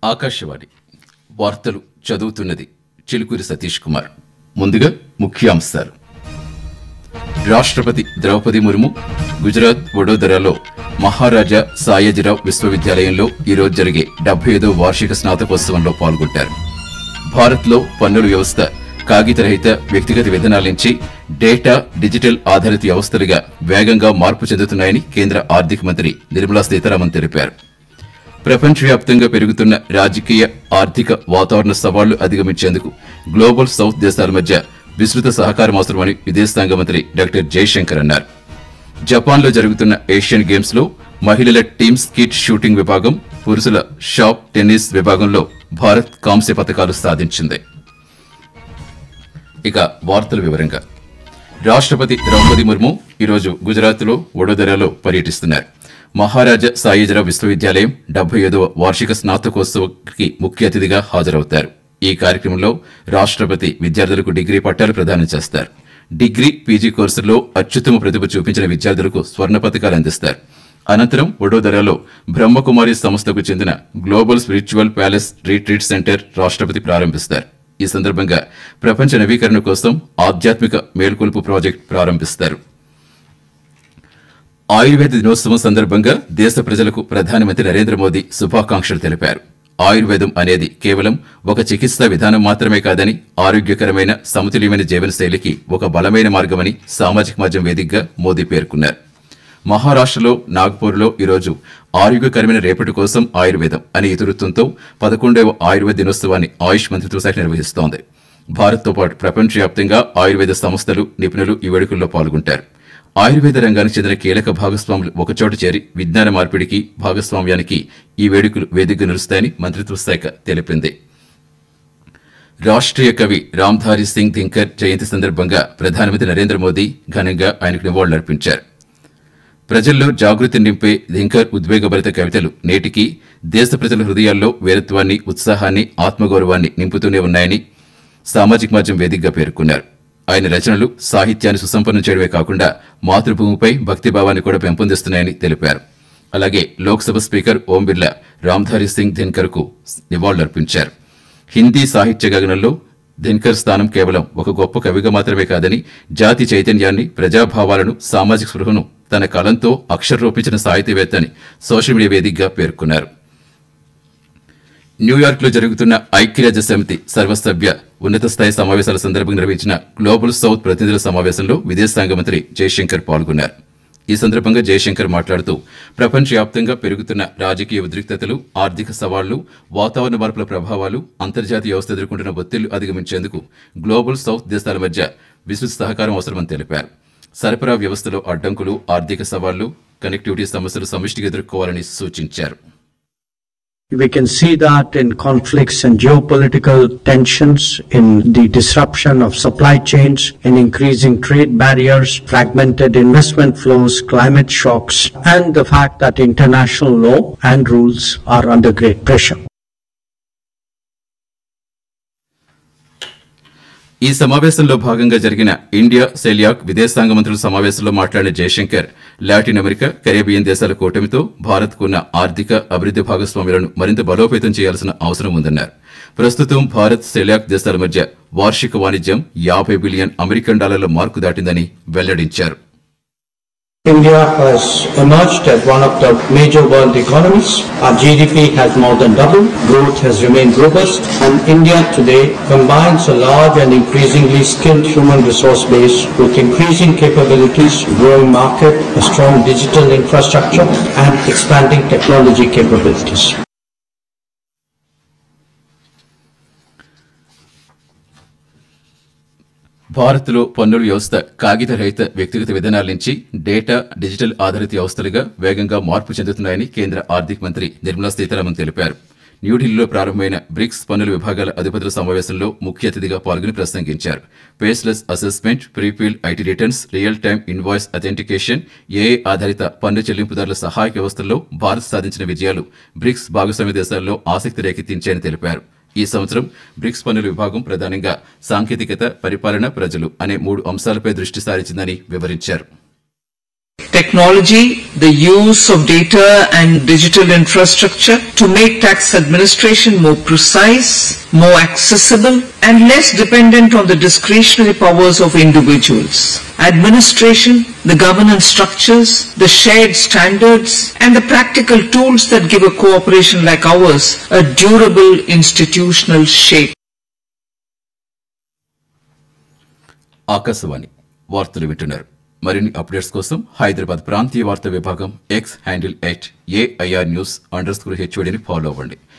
ఆకాశవాణి వార్తలు చదువుతున్నది చిలుకూరి సతీష్ కుమార్ ముందుగా ముఖ్యాంశాలు రాష్ట్రపతి ద్రౌపది ముర్ము గుజరాత్ వడోదరాలో మహారాజా సాయాజీరావు విశ్వవిద్యాలయంలో ఈరోజు జరిగే డెబ్బై ఐదో వార్షిక స్నాతకోత్సవంలో పాల్గొంటారు భారత్లో పన్నుల వ్యవస్థ కాగితరహిత వ్యక్తిగత విధానాల నుంచి డేటా డిజిటల్ ఆధారిత వ్యవస్థలుగా వేగంగా మార్పు చెందుతున్నాయని కేంద్ర ఆర్థిక మంత్రి నిర్మలా సీతారామన్ తెలిపారు ప్రపంచవ్యాప్తంగా పెరుగుతున్న రాజకీయ ఆర్థిక వాతావరణ సవాళ్లు అధిగమించేందుకు గ్లోబల్ సౌత్ దేశాల మధ్య విస్తృత సహకారం అవసరమని విదేశాంగ మంత్రి డాక్టర్ జయశంకర్ అన్నారు జపాన్లో జరుగుతున్న ఏషియన్ గేమ్స్ లో మహిళల టీమ్ స్కిట్ షూటింగ్ విభాగం పురుషుల షాప్ టెన్నిస్ విభాగంలో భారత్ కాంస్య పథకాలు సాధించింది ఇక వార్తల వివరంగా రాష్ట్రపతి ద్రౌపది ముర్ము ఈరోజు గుజరాత్లో వడోదరాలో పర్యటిస్తున్నారు మహారాజా సాయిజరావు విశ్వవిద్యాలయం డెబ్బై ఐదవ వార్షిక స్నాతకోత్సవకి ముఖ్య అతిథిగా హాజరవుతారు ఈ కార్యక్రమంలో రాష్ట్రపతి విద్యార్థులకు డిగ్రీ పట్టాలు ప్రదానం చేస్తారు డిగ్రీ పీజీ కోర్సుల్లో అత్యుత్తమ ప్రతిభ చూపించిన విద్యార్థులకు స్వర్ణ పథకాలు అందిస్తారు అనంతరం వడోదరాలో బ్రహ్మకుమారి సంస్థకు చెందిన global spiritual palace retreat centre రాష్ట్రపతి ప్రారంభిస్తారు ఈ సందర్భంగా ప్రపంచ నవీకరణ కోసం ఆధ్యాత్మిక మేల్కొల్పు ప్రాజెక్ట్ ప్రారంభిస్తారు ఆయుర్వేద దినోత్సవం సందర్భంగా దేశ ప్రజలకు ప్రధానమంత్రి నరేంద్ర మోదీ శుభాకాంక్షలు తెలిపారు ఆయుర్వేదం అనేది కేవలం ఒక చికిత్సా విధానం మాత్రమే కాదని ఆరోగ్యకరమైన సమతుల్యమైన జీవనశైలికి ఒక బలమైన మార్గమని సామాజిక మాధ్యమం వేదికగా మోదీ పేర్కొన్నారు మహారాష్ట్రలో నాగ్పూర్లో ఈరోజు ఆరోగ్యకరమైన రేపటి కోసం ఆయుర్వేదం అనే ఇతివృత్తంతో పదకొండవ ఆయుర్వేద దినోత్సవాన్ని ఆయుష్ మంత్రిత్వ శాఖ నిర్వహిస్తోంది భారత్తో పాటు ప్రపంచవ్యాప్తంగా ఆయుర్వేద సంస్థలు నిపుణులు ఈ వేడుకల్లో పాల్గొంటారు ఆయుర్వేద రంగానికి చెందిన కీలక భాగస్వాములు ఒకచోట చేరి విజ్ఞాన మార్పిడికి భాగస్వామ్యానికి ఈ వేడుకలు వేదికగా నిలుస్తాయని మంత్రిత్వ శాఖ తెలిపింది రాష్ట్రీయ కవి రామ్ధారి సింగ్ ధింకర్ జయంతి సందర్భంగా ప్రధానమంత్రి నరేంద్ర మోదీ ఘనంగా ఆయనకు నివాళులర్పించారు ప్రజల్లో జాగృతి నింపే ధింకర్ ఉద్వేగభరిత కవితలు నేటికి దేశ ప్రజల హృదయాల్లో వీరత్వాన్ని ఉత్సాహాన్ని ఆత్మగౌరవాన్ని నింపుతూనే ఉన్నాయని సామాజిక మాధ్యమం వేదికగా పేర్కొన్నారు ఆయన రచనలు సాహిత్యాన్ని సుసంపన్నం చేయడమే కాకుండా మాతృభూమిపై భక్తిభావాన్ని కూడా పెంపొందిస్తున్నాయని తెలిపారు అలాగే లోక్సభ స్పీకర్ ఓం బిర్లా రామ్ధారి సింగ్ ధిన్కర్ కు నివాళులర్పించారు హిందీ సాహిత్య గగనంలో దినకర్ స్థానం కేవలం ఒక గొప్ప కవిగా మాత్రమే కాదని జాతి చైతన్యాన్ని ప్రజాభావాలను సామాజిక స్పృహను తన కలంతో అక్షరరూపించిన సాహితీవేత్త అని సోషల్ మీడియా వేదికగా పేర్కొన్నారు న్యూయార్క్ లో జరుగుతున్న ఐక్యరాజ్య సమితి సర్వసభ్య ఉన్నత స్థాయి సమావేశాల సందర్భంగా నిర్వహించిన గ్లోబల్ సౌత్ ప్రతినిధుల సమావేశంలో విదేశాంగ మంత్రి జయశంకర్ పాల్గొన్నారు ఈ సందర్భంగా జయశంకర్ మాట్లాడుతూ ప్రపంచవ్యాప్తంగా పెరుగుతున్న రాజకీయ ఉద్రిక్తతలు ఆర్థిక సవాళ్లు వాతావరణ మార్పుల ప్రభావాలు అంతర్జాతీయ వ్యవస్థ ఎదుర్కొంటున్న ఒత్తిళ్లు అధిగమించేందుకు గ్లోబల్ సౌత్ దేశాల మధ్య విస్తృత సహకారం అవసరమని తెలిపారు సరఫరా వ్యవస్థలో అడ్డంకులు ఆర్థిక సవాళ్లు కనెక్టివిటీ సమస్యలు సమిష్టిగా ఎదుర్కోవాలని సూచించారు We can see that in conflicts and geopolitical tensions, in the disruption of supply chains, in increasing trade barriers, fragmented investment flows, climate shocks, and the fact that international law and rules are under great pressure. ఈ సమావేశంలో భాగంగా జరిగిన India coeliac విదేశాంగ మంత్రుల సమావేశంలో మాట్లాడిన Jayashankar Latin America Caribbean దేశాల కూటమితో భారత్కున్న ఆర్థిక అభివృద్ది భాగస్వామ్యాలను మరింత బలోపేతం చేయాల్సిన అవసరం ఉందన్నారు ప్రస్తుతం భారత్ సెలియాక్ దేశాల మధ్య వార్షిక వాణిజ్యం యాభై బిలియన్ అమెరికన్ డాలర్ల మార్కు దాటిందని వెల్లడించారు India has emerged as one of the major world economies. Our GDP has more than doubled, growth has remained robust, and India today combines a large and increasingly skilled human resource base with increasing capabilities, growing market, a strong digital infrastructure, and expanding technology capabilities. భారత్లో పన్నుల వ్యవస్థ కాగిత రహిత వ్యక్తిగత విధానాల నుంచి data digital ఆధారిత వ్యవస్థలుగా వేగంగా మార్పు చెందుతున్నాయని కేంద్ర ఆర్థిక మంత్రి నిర్మలా సీతారామన్ తెలిపారు న్యూఢిల్లీలో ప్రారంభమైన బ్రిక్స్ పన్నుల విభాగాల అధిపతుల సమావేశంలో ముఖ్య అతిథిగా పాల్గొని ప్రసంగించారు faceless assessment prefilled IT returns real time invoice authentication AI ఆధారిత పన్ను చెల్లింపుదారుల సహాయక వ్యవస్థల్లో భారత్ సాధించిన విజయాలు బ్రిక్స్ భాగస్వామ్య దేశాల్లో ఆసక్తి రేకెత్తించాయని తెలిపారు ఈ సంవత్సరం బ్రిక్స్ పన్నుల విభాగం ప్రధానంగా సాంకేతికత పరిపాలన ప్రజలు అనే మూడు అంశాలపై దృష్టి సారించిందని వివరించారు technology, the use of data and digital infrastructure to make tax administration more precise, more accessible, and less dependent on the discretionary powers of individuals. Administration, the governance structures, the shared standards, and the practical tools that give a cooperation like ours a durable institutional shape. Akashvani వార్తలు వింటున్నారు మరిన్ని updates కోసం హైదరాబాద్ ప్రాంతీయ వార్తా విభాగం X handle at AIR news under score హెచ్ఓడిని follow అవ్వండి